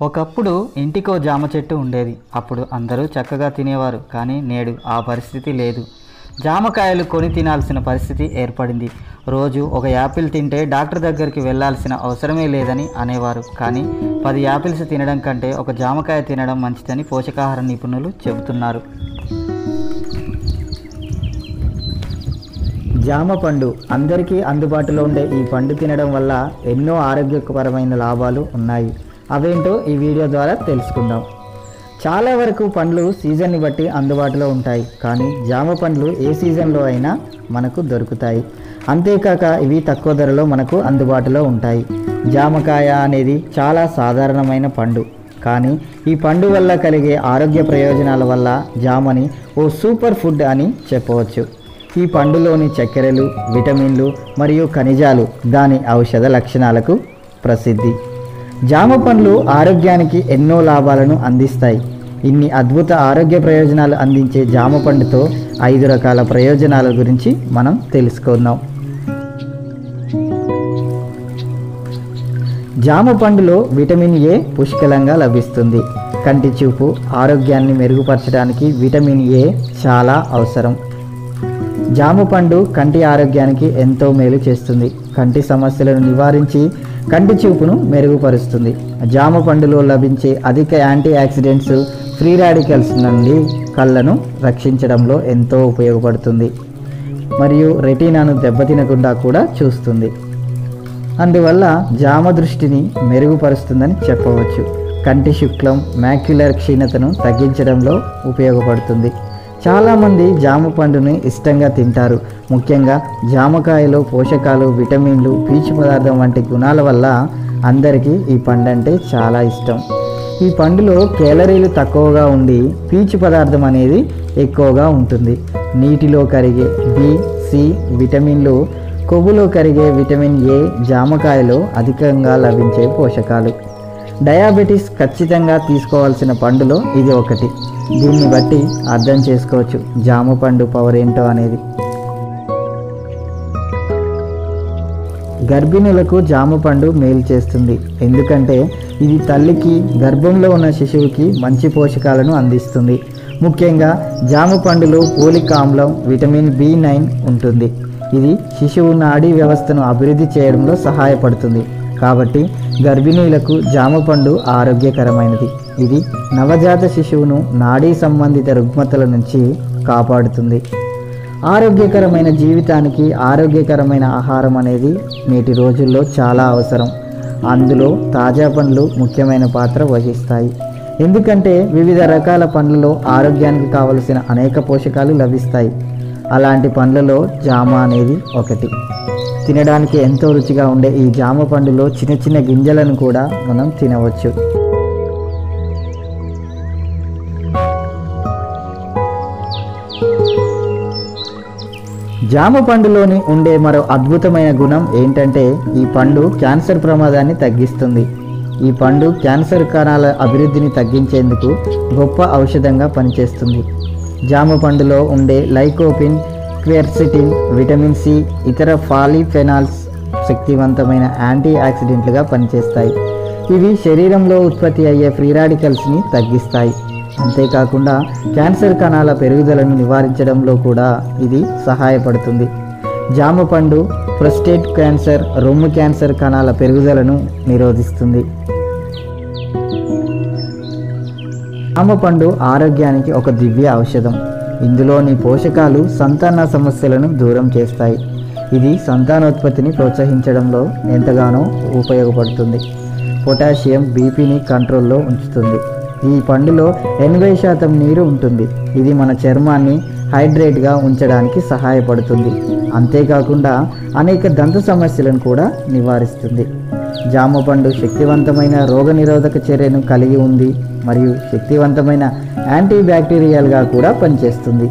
ఒకప్పుడు ఇంటికో జామ చెట్టు ఉండేది అప్పుడు అందరూ చక్కగా తినేవారు కానీ నేడు ఆ పరిస్థితి లేదు జామకాయలు కొని తినాల్సిన పరిస్థితి ఏర్పడింది రోజు ఒక యాపిల్ తింటే డాక్టర్ దగ్గరికి వెళ్ళాల్సిన అవసరమే లేదని అనేవారు కానీ పది యాపిల్స్ తినడం కంటే ఒక జామకాయ తినడం మంచిదని పోషకాహార నిపుణులు చెబుతున్నారు జామ పండు అందరికీ అందుబాటులో ఉండే ఈ పండు తినడం వల్ల ఎన్నో ఆరోగ్యపరమైన లాభాలు ఉన్నాయి అవేంటో ఈ వీడియో ద్వారా తెలుసుకుందాం చాలా వరకు పండ్లు సీజన్ని బట్టి అందుబాటులో ఉంటాయి కానీ జామ పండ్లు ఏ సీజన్లో అయినా మనకు దొరుకుతాయి అంతేకాక ఇవి తక్కువ ధరలో మనకు అందుబాటులో ఉంటాయి జామకాయ అనేది చాలా సాధారణమైన పండు కానీ ఈ పండు వల్ల కలిగే ఆరోగ్య ప్రయోజనాల వల్ల జామని ఓ సూపర్ ఫుడ్ అని చెప్పవచ్చు ఈ పండులోని చక్కెరలు విటమిన్లు మరియు ఖనిజాలు దాని ఔషధ లక్షణాలకు ప్రసిద్ధి జామ పండ్లు ఆరోగ్యానికి ఎన్నో లాభాలను అందిస్తాయి ఇన్ని అద్భుత ఆరోగ్య ప్రయోజనాలు అందించే జామ పండుతో ఐదు రకాల ప్రయోజనాల గురించి మనం తెలుసుకుందాం జామ పండులో విటమిన్ ఏ పుష్కలంగా లభిస్తుంది కంటి చూపు ఆరోగ్యాన్ని మెరుగుపరచడానికి విటమిన్ ఏ చాలా అవసరం జామ పండు కంటి ఆరోగ్యానికి ఎంతో మేలు చేస్తుంది కంటి సమస్యలను నివారించి కంటి చూపును మెరుగుపరుస్తుంది జామ పండులో లభించే అధిక యాంటీ ఆక్సిడెంట్స్ ఫ్రీ రాడికల్స్ నుండి కళ్ళను రక్షించడంలో ఎంతో ఉపయోగపడుతుంది మరియు రెటీనాను దెబ్బతినకుండా కూడా చూస్తుంది అందువల్ల జామ దృష్టిని మెరుగుపరుస్తుందని చెప్పవచ్చు కంటి శుక్లం మ్యాక్యులర్ క్షీణతను తగ్గించడంలో ఉపయోగపడుతుంది చాలామంది జామ పండుని ఇష్టంగా తింటారు ముఖ్యంగా జామకాయలో పోషకాలు విటమిన్లు పీచు పదార్థం వంటి గుణాల వల్ల అందరికీ ఈ పండు అంటే చాలా ఇష్టం ఈ పండులో కేలరీలు తక్కువగా ఉండి పీచు పదార్థం అనేది ఎక్కువగా ఉంటుంది నీటిలో కరిగే బి సి విటమిన్లు కొవ్వులో కరిగే విటమిన్ ఏ జామకాయలో అధికంగా లభించే పోషకాలు డయాబెటీస్ ఖచ్చితంగా తీసుకోవాల్సిన పండులో ఇది ఒకటి దీన్ని బట్టి అర్థం చేసుకోవచ్చు జామ పండు పవర్ ఏంటో అనేది గర్భిణులకు జామ పండు మేలు చేస్తుంది ఎందుకంటే ఇది తల్లికి గర్భంలో ఉన్న శిశువుకి మంచి పోషకాలను అందిస్తుంది ముఖ్యంగా జామ పండులో పోలిక్ ఆమ్లం విటమిన్ బి నైన్ ఉంటుంది ఇది శిశువు నాడీ వ్యవస్థను అభివృద్ధి చేయడంలో సహాయపడుతుంది కాబట్టి గర్భిణీలకు జామ పండు ఆరోగ్యకరమైనది ఇది నవజాత శిశువును నాడీ సంబంధిత రుగ్మతల నుంచి కాపాడుతుంది ఆరోగ్యకరమైన జీవితానికి ఆరోగ్యకరమైన ఆహారం అనేది నేటి రోజుల్లో చాలా అవసరం అందులో తాజా పండ్లు ముఖ్యమైన పాత్ర వహిస్తాయి ఎందుకంటే వివిధ రకాల పండ్లలో ఆరోగ్యానికి కావలసిన అనేక పోషకాలు లభిస్తాయి అలాంటి పండ్లలో జామ అనేది ఒకటి తినడానికి ఎంతో రుచిగా ఉండే ఈ జామ పండులో చిన్న చిన్న గింజలను కూడా మనం తినవచ్చు జామ పండులోని ఉండే మరో అద్భుతమైన గుణం ఏంటంటే ఈ పండు క్యాన్సర్ ప్రమాదాన్ని తగ్గిస్తుంది ఈ పండు క్యాన్సర్ కణాల అభివృద్ధిని తగ్గించేందుకు గొప్ప ఔషధంగా పనిచేస్తుంది జామ పండులో ఉండే లైకోపిన్ క్వెర్సిటిన్ విటమిన్ సి ఇతర ఫాలిఫెనాల్స్ శక్తివంతమైన యాంటీ ఆక్సిడెంట్లుగా పనిచేస్తాయి ఇవి శరీరంలో ఉత్పత్తి అయ్యే ఫ్రీ రాడికల్స్ని తగ్గిస్తాయి అంతేకాకుండా క్యాన్సర్ కణాల పెరుగుదలను నివారించడంలో కూడా ఇది సహాయపడుతుంది జామ పండు ప్రొస్టేట్ క్యాన్సర్ రొమ్ము క్యాన్సర్ కణాల పెరుగుదలను నిరోధిస్తుంది జామ పండు ఆరోగ్యానికి ఒక దివ్య ఔషధం ఇందులోని పోషకాలు సంతాన సమస్యలను దూరం చేస్తాయి ఇది సంతానోత్పత్తిని ప్రోత్సహించడంలో ఎంతగానో ఉపయోగపడుతుంది పొటాషియం బీపీని కంట్రోల్లో ఉంచుతుంది ఈ పండులో ఎనభై శాతం నీరు ఉంటుంది ఇది మన చర్మాన్ని హైడ్రేట్గా ఉంచడానికి సహాయపడుతుంది అంతేకాకుండా అనేక దంత సమస్యలను కూడా నివారిస్తుంది జామ పండు శక్తివంతమైన రోగనిరోధక చర్యను కలిగి ఉంది మరియు శక్తివంతమైన యాంటీ బ్యాక్టీరియాల్గా కూడా పనిచేస్తుంది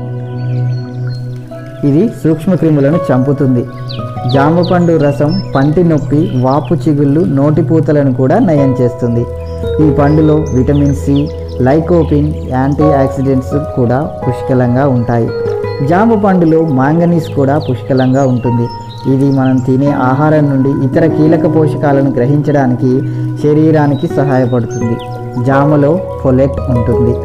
ఇది సూక్ష్మక్రిములను చంపుతుంది జామపండు రసం పంటి నొప్పి వాపు చిగుళ్ళు నోటిపూతలను కూడా నయం చేస్తుంది ఈ పండులో vitamin C lycopene antioxidants కూడా పుష్కలంగా ఉంటాయి జామ పండులో మాంగనీస్ కూడా పుష్కలంగా ఉంటుంది ఇది మనం తినే ఆహారం నుండి ఇతర కీలక పోషకాలను గ్రహించడానికి శరీరానికి సహాయపడుతుంది జాములో ఫొలెట్ ఉంటుంది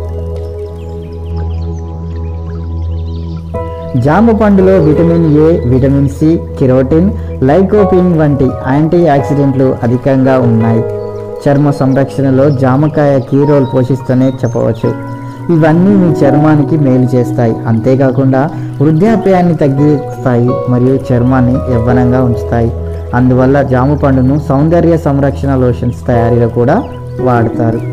జామ పండులో vitamin A vitamin C carotene lycopene వంటి యాంటీ ఆక్సిడెంట్లు అధికంగా ఉన్నాయి చర్మ సంరక్షణలో జామకాయ కీ రోల్ పోషిస్తూనే చెప్పవచ్చు ఇవన్నీ మీ చర్మానికి మేలు చేస్తాయి అంతేకాకుండా వృద్ధాప్యాన్ని తగ్గిస్తాయి మరియు చర్మాన్ని యవ్వనంగా ఉంచుతాయి అందువల్ల జామ పండును సౌందర్య సంరక్షణ లోషన్స్ తయారీలో కూడా వాడతారు